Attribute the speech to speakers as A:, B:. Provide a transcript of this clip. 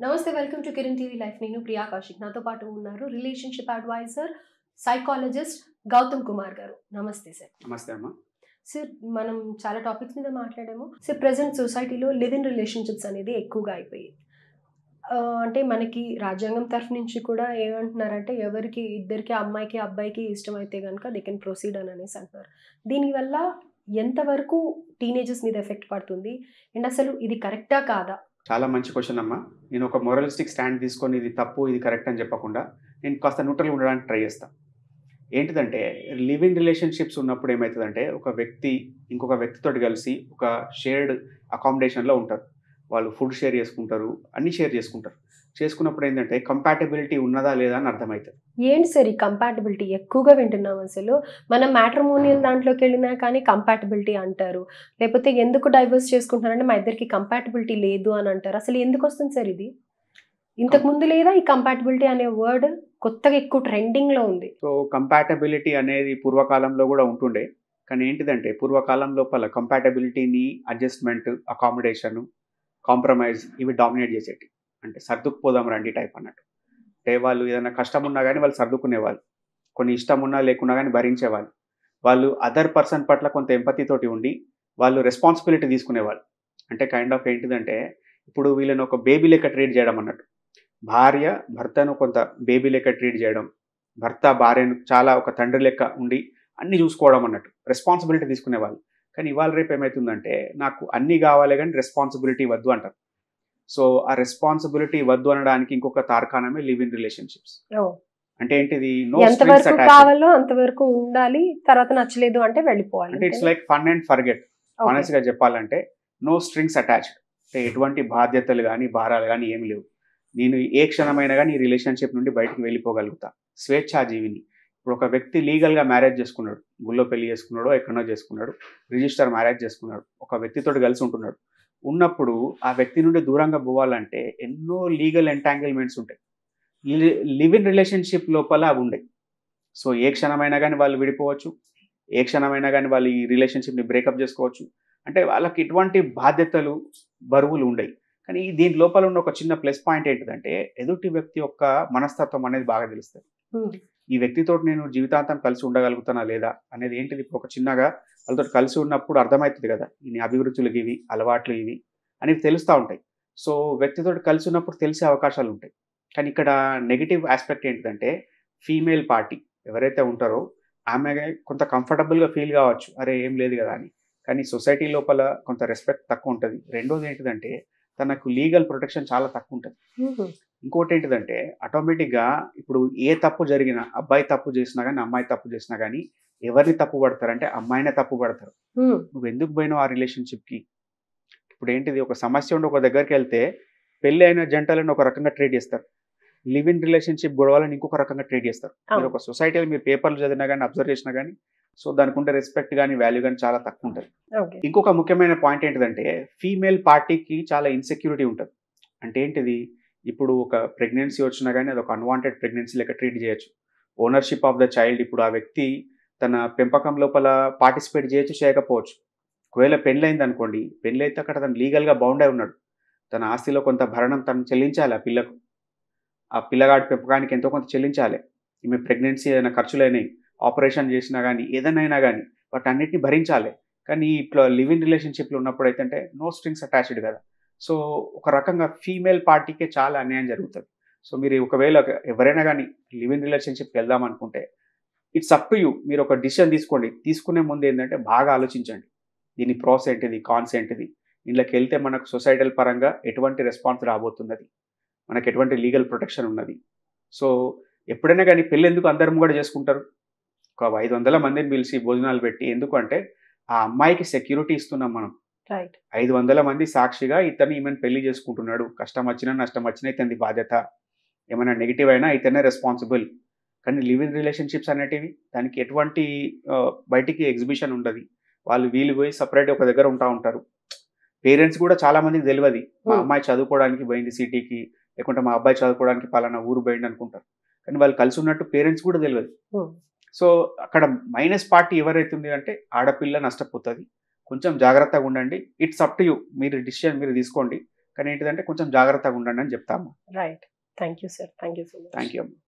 A: నమస్తే welcome to Kiran TV life నేను ప్రియా కౌశిక్ నాతో పాటు ఉన్నారు relationship adviser psychologist Gautam Kumar garu నమస్తే సార్
B: నమస్తే అమ్మా
A: సార్ మనం చాలా టాపిక్స్ మీద మాట్లాడాము సార్ ప్రజెంట్ సొసైటీలో లివ్ ఇన్ రిలేషన్షిప్స్ అనేది ఎక్కువగా అయిపోయాయి ఆ, అంటే మనకి రాజ్యాంగం తరఫు నుంచి కూడా ఏమంటున్నారంటే ఎవరికి ఇద్దరికి అమ్మాయికి అబ్బాయికి ఇష్టమైతే కనుక దే కెన్ ప్రొసీడ్ అని అనేసి అంటున్నారు దీనివల్ల ఎంతవరకు టీనేజర్స్ మీద ఎఫెక్ట్ పడుతుంది అండ్ అసలు ఇది కరెక్టా కాదా
B: చాలా మంచి క్వశ్చన్ అమ్మా నేను ఒక మొరలిస్టిక్ స్టాండ్ తీసుకొని ఇది తప్పు ఇది కరెక్ట్ అని చెప్పకుండా నేను కాస్త న్యూట్రల్ ఉండడానికి ట్రై చేస్తాను ఏంటిదంటే లివింగ్ రిలేషన్షిప్స్ ఉన్నప్పుడు ఏమవుతుందంటే ఒక వ్యక్తి ఇంకొక వ్యక్తితో కలిసి ఒక షేర్డ్ అకామిడేషన్లో ఉంటారు వాళ్ళు ఫుడ్ షేర్ చేసుకుంటారు అన్ని షేర్ చేసుకుంటారు చేసుకున్నప్పుడు ఏంటంటే కంపాటబిలిటీ ఉన్నదా లేదా అని అర్థమవుతుంది
A: ఏంటి సార్ ఈ కంపాటబిలిటీ ఎక్కువగా వింటున్నాం అసలు మనం మ్యాట్రిమోనియల్ దాంట్లోకి వెళ్ళినా కానీ కంపాటబిలిటీ అంటారు లేకపోతే ఎందుకు డైవర్స్ చేసుకుంటున్నారంటే మా ఇద్దరికి కంపాటబిలిటీ లేదు అని అంటారు అసలు ఎందుకు వస్తుంది సార్ ఇది ఇంతకు ముందు లేదా ఈ కంపాటబిలిటీ అనే వర్డ్ కొత్తగా ఎక్కువ ట్రెండింగ్ లో ఉంది
B: సో కంపాటబిలిటీ అనేది పూర్వకాలంలో కూడా ఉంటుండే కానీ ఏంటిదంటే పూర్వకాలం లోపల కంపాటబిలిటీని అడ్జస్ట్మెంట్ అకామిడేషన్ కాంప్రమైజ్ ఇవి డామినేట్ చేసేటి అంటే సర్దుకుపోదాం రండి టైప్ అన్నట్టు అంటే వాళ్ళు ఏదైనా కష్టం ఉన్నా కానీ వాళ్ళు సర్దుకునేవాళ్ళు కొన్ని ఇష్టం ఉన్నా లేకున్నా కానీ భరించేవాళ్ళు వాళ్ళు అదర్ పర్సన్ పట్ల కొంత empathy తోటి ఉండి వాళ్ళు రెస్పాన్సిబిలిటీ తీసుకునేవాళ్ళు అంటే కైండ్ ఆఫ్ ఏంటిదంటే ఇప్పుడు వీళ్ళని ఒక బేబీ లెక్క ట్రీట్ చేయడం అన్నట్టు భార్య భర్తను కొంత బేబీ లెక్క ట్రీట్ చేయడం భర్త భార్యను చాలా ఒక తండ్రి లెక్క ఉండి అన్ని చూసుకోవడం అన్నట్టు రెస్పాన్సిబిలిటీ తీసుకునేవాళ్ళు కానీ ఇవాళ రేపు ఏమవుతుందంటే నాకు అన్ని కావాలి కానీ రెస్పాన్సిబిలిటీ వద్దు అంటారు సో ఆ రెస్పాన్సిబిలిటీ వద్దు అనడానికి ఇంకొక తార్కాణమే లివ్ ఇన్ రిలేషన్షిప్స్ అంటే ఏంటిది నో
A: ఎంతవరకు కావాలో అంతవరకు ఉండాలి తర్వాత నచ్చలేదు అంటే వెళ్ళిపోవాలి
B: అంటే it's like fun and forget
A: Okay.
B: Honest గా చెప్పాలంటే నో స్ట్రింగ్స్ అటాచ్డ్ అంటే ఎటువంటి బాధ్యతలు కానీ భారాలు కానీ ఏమి లేవు నేను ఏ క్షణమైనా కానీ ఈ రిలేషన్షిప్ నుండి బయటకు వెళ్ళిపోగలుగుతా స్వేచ్ఛాజీవిని ఇప్పుడు ఒక వ్యక్తి లీగల్గా మ్యారేజ్ చేసుకున్నాడు గుళ్ళో పెళ్లి చేసుకున్నాడో ఎక్కడో చేసుకున్నాడు రిజిస్టర్ మ్యారేజ్ చేసుకున్నాడు ఒక వ్యక్తితో కలిసి ఉంటున్నాడు ఉన్నప్పుడు ఆ వ్యక్తి నుండి దూరంగా పోవాలంటే ఎన్నో లీగల్ ఎంటాంగిల్మెంట్స్ ఉంటాయి లివ్ ఇన్ రిలేషన్షిప్ లోపల అవి ఉండయి సో ఏ క్షణమైనా కానీ వాళ్ళు విడిపోవచ్చు ఏ క్షణమైనా కానీ వాళ్ళు ఈ రిలేషన్షిప్ని బ్రేకప్ చేసుకోవచ్చు అంటే వాళ్ళకి ఎటువంటి బాధ్యతలు బరువులు ఉండయి కానీ ఈ దీని లోపల ఉన్న ఒక చిన్న ప్లస్ పాయింట్ ఏంటిదంటే ఎదుటి వ్యక్తి యొక్క మనస్తత్వం అనేది బాగా తెలుస్తుంది
A: Hmm.
B: ఈ వ్యక్తితో నేను జీవితాంతం కలిసి ఉండగలుగుతానా లేదా అనేది ఏంటిది ఇప్పుడు ఒక చిన్నగా వాళ్ళతో కలిసి ఉన్నప్పుడు అర్థమవుతుంది కదా ఈ అభివృద్ధులు ఇవి అలవాట్లు ఇవి అనేవి తెలుస్తూ ఉంటాయి సో వ్యక్తితో కలిసి ఉన్నప్పుడు తెలిసే అవకాశాలు ఉంటాయి కానీ ఇక్కడ నెగిటివ్ ఆస్పెక్ట్ ఏంటిదంటే ఫీమేల్ పార్టీ ఎవరైతే ఉంటారో ఆమె కొంత కంఫర్టబుల్గా ఫీల్ కావచ్చు అరే ఏం లేదు కదా అని కానీ సొసైటీ లోపల కొంత రెస్పెక్ట్ తక్కువ ఉంటుంది రెండోది ఏంటిదంటే తనకు లీగల్ ప్రొటెక్షన్ చాలా తక్కువ ఉంటుంది
A: Mhm.
B: ఇంకోటి ఏంటిదంటే ఆటోమేటిక్గా ఇప్పుడు ఏ తప్పు జరిగినా అబ్బాయి తప్పు చేసినా కానీ అమ్మాయి తప్పు చేసినా కానీ ఎవరిని తప్పు పడతారంటే అమ్మాయినే తప్పు పడతారు
A: Hmm.
B: నువ్వు ఎందుకు పోయినావు ఆ రిలేషన్షిప్కి ఇప్పుడు ఏంటిది ఒక సమస్య ఉండి ఒక దగ్గరికి వెళ్తే పెళ్ళి అయిన జంటలను ఒక రకంగా ట్రీట్ చేస్తారు లివ్ ఇన్ రిలేషన్షిప్ గొడవలను ఇంకొక రకంగా ట్రీట్ చేస్తారు మీరు
A: అవును.
B: ఒక సొసైటీలో మీరు పేపర్లు చదివినా కానీ అబ్జర్వ్ చేసినా కానీ సో దానికి ఉండే రెస్పెక్ట్ కానీ వాల్యూ కానీ చాలా తక్కువ ఉంటుంది
A: Okay.
B: ఇంకొక ముఖ్యమైన పాయింట్ ఏంటిదంటే ఫీమేల్ పార్టీకి చాలా ఇన్సెక్యూరిటీ ఉంటుంది అంటే ఏంటిది ఇప్పుడు ఒక ప్రెగ్నెన్సీ వచ్చినా కానీ అది ఒక అన్వాంటెడ్ ప్రెగ్నెన్సీ లెక్క ట్రీట్ చేయొచ్చు ఓనర్షిప్ ఆఫ్ ద చైల్డ్ ఇప్పుడు ఆ వ్యక్తి తన పెంపకం లోపల పార్టిసిపేట్ చేయొచ్చు చేయకపోవచ్చు ఒకవేళ పెళ్ళైంది అనుకోండి పెళ్ళైతే అక్కడ తను లీగల్గా బౌండ్ అయి ఉన్నాడు తన ఆస్తిలో కొంత భరణం తను చెల్లించాలి ఆ పిల్లకు ఆ పిల్లగాడి పెంపకానికి ఎంతో కొంత చెల్లించాలి ఈమె ప్రెగ్నెన్సీ ఏదైనా ఖర్చులైనాయి ఆపరేషన్ చేసినా కానీ ఏదైనా కానీ వాటి అన్నిటిని భరించాలి కానీ ఇట్లా లివ్ ఇన్ రిలేషన్షిప్లో ఉన్నప్పుడు అయితే నో స్ట్రింగ్స్ అటాచ్డ్ కదా సో ఒక రకంగా ఫీమేల్ పార్టీకే చాలా అన్యాయం జరుగుతుంది సో మీరు ఒకవేళ ఒక- ఎవరైనా కానీ లివ్ ఇన్ రిలేషన్షిప్కి వెళ్దాం అనుకుంటే ఇట్స్ అప్ టు యూ మీరు ఒక డిసిషన్ తీసుకోండి తీసుకునే ముందు ఏంటంటే బాగా ఆలోచించండి దీని ప్రాస్ ఏంటిది కాన్స్ ఏంటిది ఇంట్లోకి వెళ్తే మనకు సొసైటల్ పరంగా ఎటువంటి రెస్పాన్స్ రాబోతున్నది మనకు ఎటువంటి లీగల్ ప్రొటెక్షన్ ఉన్నది సో ఎప్పుడైనా కానీ పెళ్ళి ఎందుకు అందరం కూడా చేసుకుంటారు ఒక ఐదు వందల మందిని పిలిచి భోజనాలు పెట్టి ఎందుకు అంటే ఆ అమ్మాయికి సెక్యూరిటీ ఇస్తున్నాం మనం
A: Right.
B: ఐదు వందల మంది సాక్షిగా ఇతను ఈమెను పెళ్లి చేసుకుంటున్నాడు కష్టం వచ్చినా నష్టం వచ్చినా ఇతని బాధ్యత ఏమైనా నెగిటివ్ అయినా ఇతనే రెస్పాన్సిబుల్ కానీ లివ్ ఇన్ రిలేషన్షిప్స్ అనేటివి దానికి ఎటువంటి ఆ, బయటికి ఎగ్జిబిషన్ ఉండదు వాళ్ళు వీళ్ళు పోయి సపరేట్ ఒక దగ్గర ఉంటా ఉంటారు పేరెంట్స్ కూడా చాలా మందికి తెలియదు మా
A: Hmm.
B: అమ్మాయి చదువుకోవడానికి పోయింది సిటీకి లేకుంటే మా అబ్బాయి చదువుకోవడానికి పలానా ఊరు పోయింది అనుకుంటారు కానీ వాళ్ళు కలిసి ఉన్నట్టు పేరెంట్స్ కూడా తెలియదు
A: Hmm.
B: సో అక్కడ మైనస్ పార్టీ ఎవరైతుంది అంటే ఆడపిల్ల నష్టపోతుంది కొంచెం జాగ్రత్తగా ఉండండి ఇట్స్ అప్ టు యూ మీరు డిసిషన్ మీరు తీసుకోండి కానీ ఏంటిదంటే కొంచెం జాగ్రత్తగా ఉండండి అని చెప్తాము
A: right thank you sir thank you so much
B: thank you